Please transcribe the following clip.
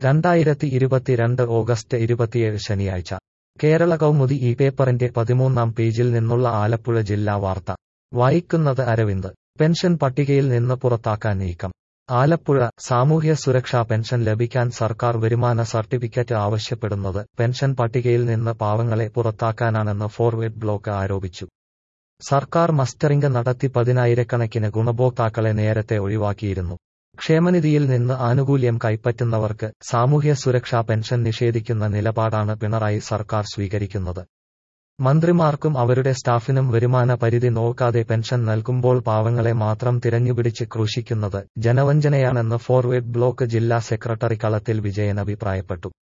രണ്ടായിരത്തി ഇരുപത്തിരണ്ട് ഓഗസ്റ്റ് ഇരുപത്തിയേഴ് ശനിയാഴ്ച കേരള കൗമുദി ഈ പേപ്പറിന്റെ പതിമൂന്നാം പേജിൽ നിന്നുള്ള ആലപ്പുഴ ജില്ലാ വാർത്ത വായിക്കുന്നത് അരവിന്ദ് പെൻഷൻ പട്ടികയിൽ നിന്ന് പുറത്താക്കാൻ നീക്കം ആലപ്പുഴ സാമൂഹ്യ സുരക്ഷാ പെൻഷൻ ലഭിക്കാൻ സർക്കാർ വരുമാന സർട്ടിഫിക്കറ്റ് ആവശ്യപ്പെടുന്നത് പെൻഷൻ പട്ടികയിൽ നിന്ന് പാവങ്ങളെ പുറത്താക്കാനാണെന്ന് ഫോർവേഡ് ബ്ലോക്ക് ആരോപിച്ചു സർക്കാർ മസ്റ്ററിംഗ് നടത്തി പതിനായിരക്കണക്കിന് ഗുണഭോക്താക്കളെ നേരത്തെ ഒഴിവാക്കിയിരുന്നു ക്ഷേമനിധിയിൽ നിന്ന് ആനുകൂല്യം കൈപ്പറ്റുന്നവർക്ക് സാമൂഹ്യ സുരക്ഷാ പെൻഷൻ നിഷേധിക്കുന്ന നിലപാടാണ് പിണറായി സർക്കാർ സ്വീകരിക്കുന്നത് മന്ത്രിമാർക്കും അവരുടെ സ്റ്റാഫിനും വരുമാന പരിധി നോക്കാതെ പെൻഷൻ നൽകുമ്പോൾ പാവങ്ങളെ മാത്രം തിരഞ്ഞുപിടിച്ച് ക്രൂശിക്കുന്നത് ജനവഞ്ചനയാണെന്ന് ഫോർവേഡ് ബ്ലോക്ക് ജില്ലാ സെക്രട്ടറി കളത്തിൽ വിജയൻ അഭിപ്രായപ്പെട്ടു